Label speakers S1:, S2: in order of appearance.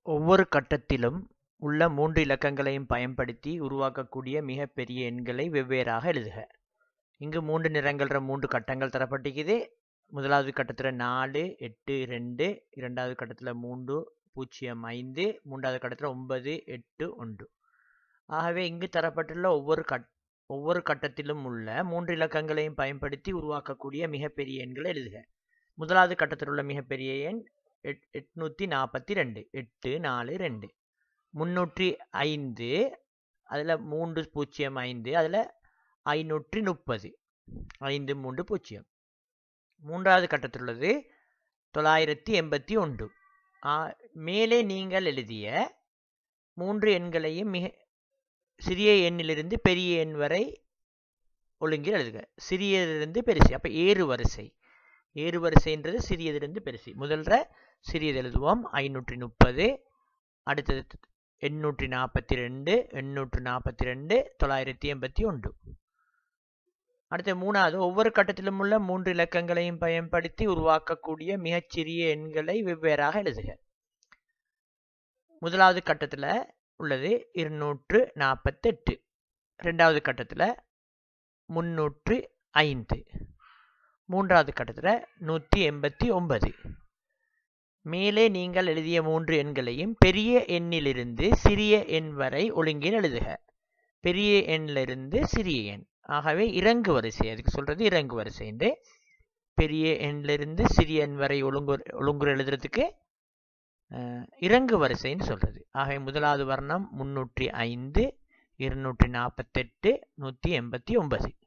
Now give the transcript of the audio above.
S1: ஒவ்வொரு கட்டத்திலும் உள்ள மூன்று இலக்கங்களையும் பயன்படுத்தி உருவாக்கக்கூடிய மிகப்பெரிய எண்களை வெவ்வேறாக எழுதுக இங்கு மூன்று நிறங்கள்ற மூன்று கட்டங்கள் தரப்பட்டிருக்குது முதலாவது கட்டத்தில் நாலு எட்டு ரெண்டு இரண்டாவது கட்டத்தில் மூன்று பூஜ்ஜியம் ஐந்து மூன்றாவது கட்டத்தில் ஒன்பது எட்டு ஒன்று ஆகவே இங்கு தரப்பட்டுள்ள ஒவ்வொரு கட் ஒவ்வொரு கட்டத்திலும் உள்ள மூன்று இலக்கங்களையும் பயன்படுத்தி உருவாக்கக்கூடிய மிகப்பெரிய எண்களை எழுதுக முதலாவது கட்டத்தில் உள்ள மிகப்பெரிய எண் எட் எட்நூற்றி நாற்பத்தி ரெண்டு எட்டு நாலு ரெண்டு முன்னூற்றி ஐந்து அதில் மூன்று பூஜ்ஜியம் ஐந்து அதில் ஐநூற்றி முப்பது ஐந்து மூன்று பூஜ்ஜியம் மூன்றாவது கட்டத்தில் உள்ளது தொள்ளாயிரத்தி எண்பத்தி ஒன்று மேலே நீங்கள் எழுதிய மூன்று எண்களையும் மிக சிறிய எண்ணிலிருந்து பெரிய எண் வரை ஒழுங்கில் எழுதுக சிறியதிலிருந்து பெருசு அப்போ ஏறு வரிசை ஏறு வரிசைன்றது சிறியதிலிருந்து பெருசு முதல்ல சிறியது எழுதுவோம் ஐநூற்றி முப்பது அடுத்தது எண்ணூற்றி நாற்பத்தி ரெண்டு எண்ணூற்று நாற்பத்தி ரெண்டு தொள்ளாயிரத்தி எண்பத்தி ஒன்று அடுத்த மூணாவது ஒவ்வொரு கட்டத்திலும் உள்ள மூன்று இலக்கங்களையும் பயன்படுத்தி உருவாக்கக்கூடிய மிகச்சிறிய எண்களை வெவ்வேறாக எழுதுக முதலாவது கட்டத்தில் உள்ளது இருநூற்று நாற்பத்தெட்டு ரெண்டாவது கட்டத்தில் முன்னூற்று ஐந்து மூன்றாவது கட்டத்தில் நூற்றி எண்பத்தி ஒன்பது மேலே நீங்கள் எழுதிய மூன்று எண்களையும் பெரிய எண்ணிலிருந்து சிறிய எண் வரை ஒழுங்கில் எழுதுக பெரிய எண்ணிலிருந்து சிறிய எண் ஆகவே இறங்கு வரிசை அதுக்கு சொல்றது இறங்கு வரிசைண்டு பெரிய எண்ணிலிருந்து சிறிய எண் வரை ஒழுங்கு ஒழுங்குற எழுதுறதுக்கு இறங்கு வரிசைன்னு சொல்றது ஆகவே முதலாவது வர்ணம் முன்னூற்றி ஐந்து இருநூற்றி நாற்பத்தெட்டு நூற்றி எண்பத்தி ஒன்பது